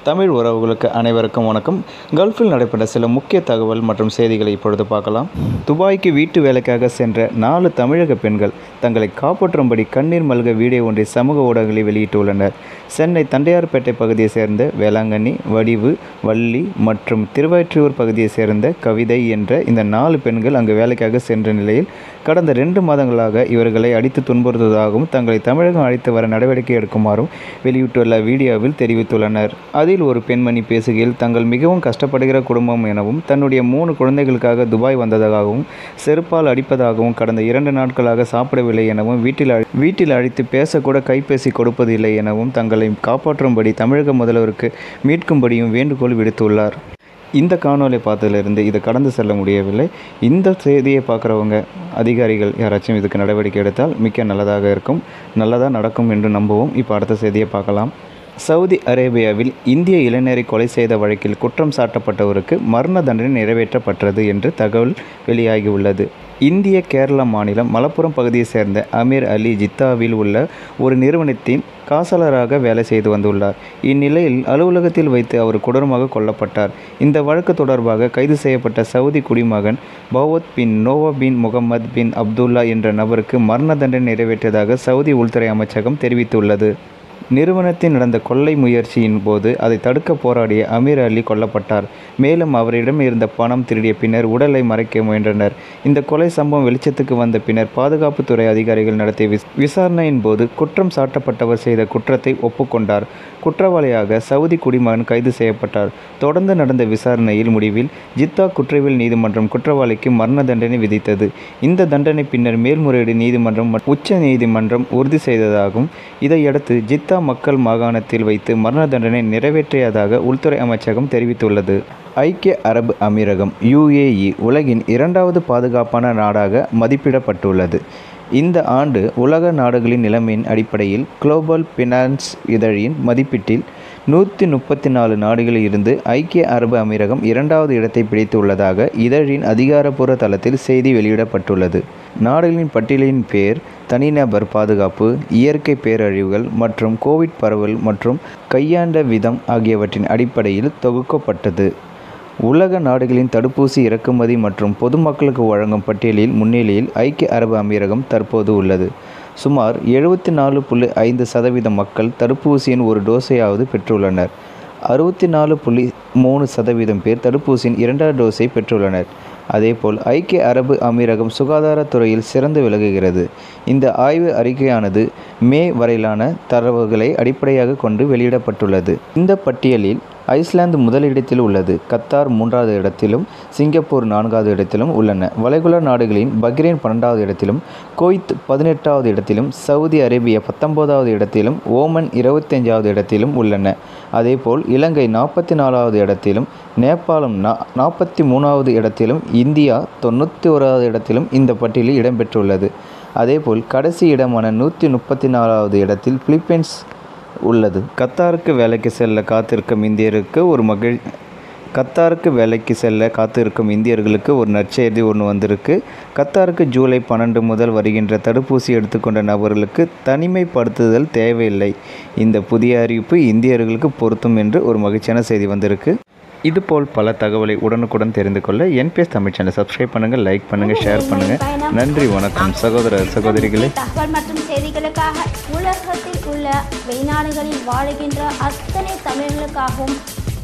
தமிழ் உறவுகளுக்கு அனைவருக்கும் வணக்கம் கல்ஃபில் நடைபெற்ற சில முக்கிய தகவல் மற்றும் செய்திகளை இப்பொழுது பார்க்கலாம் துபாய்க்கு வீட்டு வேலைக்காக சென்ற நாலு தமிழக பெண்கள் தங்களை காப்பாற்றும்படி கண்ணீர் மல்க வீடியோ ஒன்றை சமூக ஊடகங்களில் வெளியிட்டுள்ளனர் சென்னை தண்டையார்பேட்டை பகுதியை சேர்ந்த வேளாங்கண்ணி வடிவு வள்ளி மற்றும் திருவற்றியூர் பகுதியை சேர்ந்த கவிதை என்ற இந்த நாலு பெண்கள் அங்கு வேலைக்காக சென்ற நிலையில் கடந்த ரெண்டு மாதங்களாக இவர்களை அடித்து துன்புறுத்துவதாகவும் தங்களை தமிழகம் அழைத்து வர நடவடிக்கை எடுக்குமாறும் வெளியிட்டுள்ள வீடியோவில் தெரிவித்துள்ளனர் அதில் ஒரு பெண்மணி பேசுகையில் தங்கள் மிகவும் கஷ்டப்படுகிற குடும்பம் எனவும் தன்னுடைய மூணு குழந்தைகளுக்காக துபாய் வந்ததாகவும் செருப்பால் அடிப்பதாகவும் கடந்த இரண்டு நாட்களாக சாப்பிடவில்லை எனவும் வீட்டில் அழை- வீட்டில் அழைத்து பேசக்கூட கைபேசி கொடுப்பதில்லை எனவும் தங்களை காப்பாற்றும்படி தமிழக முதல்வருக்கு மீட்கும்படியும் வேண்டுகோள் விடுத்துள்ளார் இந்த காணொளி பார்த்ததிலிருந்து இதை கடந்து செல்ல முடியவில்லை இந்த செய்தியை பார்க்குறவங்க அதிகாரிகள் யாராச்சும் இதுக்கு நடவடிக்கை எடுத்தால் மிக்க நல்லதாக இருக்கும் நல்லதாக நடக்கும் என்று நம்புவோம் இப்போ அடுத்த செய்தியை பார்க்கலாம் சவுதி அரேபியாவில் இந்திய இளைஞரை கொலை செய்த வழக்கில் குற்றம் சாட்டப்பட்டவருக்கு மரண தண்டனை நிறைவேற்றப்பட்டது என்று தகவல் வெளியாகியுள்ளது இந்திய கேரள மாநிலம் மலப்புரம் பகுதியைச் சேர்ந்த அமீர் அலி ஜித்தாவில் உள்ள ஒரு நிறுவனத்தின் காசலராக வேலை செய்து வந்துள்ளார் இந்நிலையில் அலுவலகத்தில் வைத்து அவர் கொடூரமாக கொல்லப்பட்டார் இந்த வழக்கு தொடர்பாக கைது செய்யப்பட்ட சவுதி குடிமகன் பவத் பின் நோவா பின் முகமது பின் அப்துல்லா என்ற நபருக்கு மரண தண்டனை நிறைவேற்றியதாக சவுதி உள்துறை அமைச்சகம் தெரிவித்துள்ளது நிறுவனத்தில் நடந்த கொள்ளை முயற்சியின் போது அதை தடுக்க போராடிய அமீர் அலி கொல்லப்பட்டார் மேலும் அவரிடம் இருந்த பணம் திருடிய பின்னர் உடலை மறைக்க முயன்றனர் இந்த கொலை சம்பவம் வெளிச்சத்துக்கு வந்த பின்னர் பாதுகாப்புத்துறை அதிகாரிகள் நடத்திய விஸ்- விசாரணையின் போது குற்றம் சாட்டப்பட்டவர் செய்த குற்றத்தை ஒப்புக்கொண்டார் குற்றவாளியாக சவுதி குடிமகன் கைது செய்யப்பட்டார் தொடர்ந்து நடந்த விசாரணையில் முடிவில் ஜித்தா குற்றவியல் நீதிமன்றம் குற்றவாளிக்கு மரண தண்டனை விதித்தது இந்த தண்டனை பின்னர் மேல்முறையீடு நீதிமன்றம் மற்றும் உச்ச நீதிமன்றம் உறுதி செய்ததாகவும் இதையடுத்து ஜித்தா மக்கள் மாகாணத்தில் வைத்து மரண தண்டனை நிறைவேற்றியதாக உள்துறை அமைச்சகம் தெரிவித்துள்ளது ஐக்கிய அரபு அமீரகம் யுஏஇ உலகின் இரண்டாவது பாதுகாப்பான நாடாக மதிப்பிடப்பட்டுள்ளது இந்த ஆண்டு உலக நாடுகளின் நிலைமையின் அடிப்படையில் குளோபல் பினான்ஸ் இதழின் மதிப்பீட்டில் நூற்றி முப்பத்தி நாலு நாடுகளில் இருந்து ஐக்கிய அரபு அமீரகம் இரண்டாவது இடத்தை பிடித்துள்ளதாக இதழின் அதிகாரப்பூர்வ தளத்தில் செய்தி வெளியிடப்பட்டுள்ளது நாடுகளின் பட்டியலின் பேர் தனிநபர் பாதுகாப்பு இயற்கை பேரழிவுகள் மற்றும் கோவிட் பரவல் மற்றும் கையாண்ட விதம் ஆகியவற்றின் அடிப்படையில் தொகுக்கப்பட்டது உலக நாடுகளின் தடுப்பூசி இறக்குமதி மற்றும் பொதுமக்களுக்கு வழங்கும் பட்டியலில் முன்னிலையில் ஐக்கிய அரபு அமீரகம் தற்போது உள்ளது சுமார் எழுபத்தி நாலு புள்ளி ஐந்து சதவீத மக்கள் தடுப்பூசியின் ஒரு டோஸையாவது பெற்றுள்ளனர் அறுபத்தி நாலு புள்ளி மூணு சதவீதம் பேர் தடுப்பூசியின் இரண்டாவது டோஸை பெற்றுள்ளனர் அதேபோல் ஐக்கிய அரபு அமீரகம் சுகாதாரத்துறையில் சிறந்து விளங்குகிறது இந்த ஆய்வு அறிக்கையானது மே வரையிலான தரவுகளை அடிப்படையாக கொண்டு வெளியிடப்பட்டுள்ளது இந்த பட்டியலில் ஐஸ்லாந்து முதலிடத்தில் உள்ளது கத்தார் மூன்றாவது இடத்திலும் சிங்கப்பூர் நான்காவது இடத்திலும் உள்ளன வளைகுடா நாடுகளின் பக்ரைன் பன்னெண்டாவது இடத்திலும் குவைத் பதினெட்டாவது இடத்திலும் சவுதி அரேபியா பத்தொன்பதாவது இடத்திலும் ஓமன் இருபத்தஞ்சாவது இடத்திலும் உள்ளன அதேபோல் இலங்கை நாற்பத்தி நாலாவது இடத்திலும் நேபாளம் நா நாற்பத்தி மூணாவது இடத்திலும் இந்தியா தொண்ணூற்றி ஓராவது இடத்திலும் இந்த பட்டியலில் இடம்பெற்றுள்ளது அதேபோல் கடைசி இடமான நூற்றி முப்பத்தி நாலாவது இடத்தில் பிலிப்பைன்ஸ் உள்ளது கத்தாருக்கு வேலைக்கு செல்ல காத்திருக்கும் இந்தியருக்கு ஒரு மகிழ் கத்தாருக்கு வேலைக்கு செல்ல காத்திருக்கும் இந்தியர்களுக்கு ஒரு நற்செய்தி ஒன்று வந்திருக்கு கத்தாருக்கு ஜூலை பன்னெண்டு முதல் வருகின்ற தடுப்பூசி எடுத்துக்கொண்ட நபர்களுக்கு தனிமைப்படுத்துதல் தேவையில்லை இந்த புதிய அறிவிப்பு இந்தியர்களுக்கு பொருத்தும் என்று ஒரு மகிழ்ச்சியான செய்தி வந்திருக்கு இதுபோல் பல தகவலை உடனுக்குடன் தெரிந்து கொள்ள என்பிஎஸ் தமிழ் சேனல் சப்ஸ்கிரைப் பண்ணுங்கள் லைக் பண்ணுங்கள் ஷேர் பண்ணுங்கள் நன்றி வணக்கம் சகோதர சகோதரிகளே தகவல் மற்றும் செய்திகளுக்காக உலகத்தில் உள்ள வெளிநாடுகளில் வாழுகின்ற அத்தனை தமிழர்களுக்காகவும்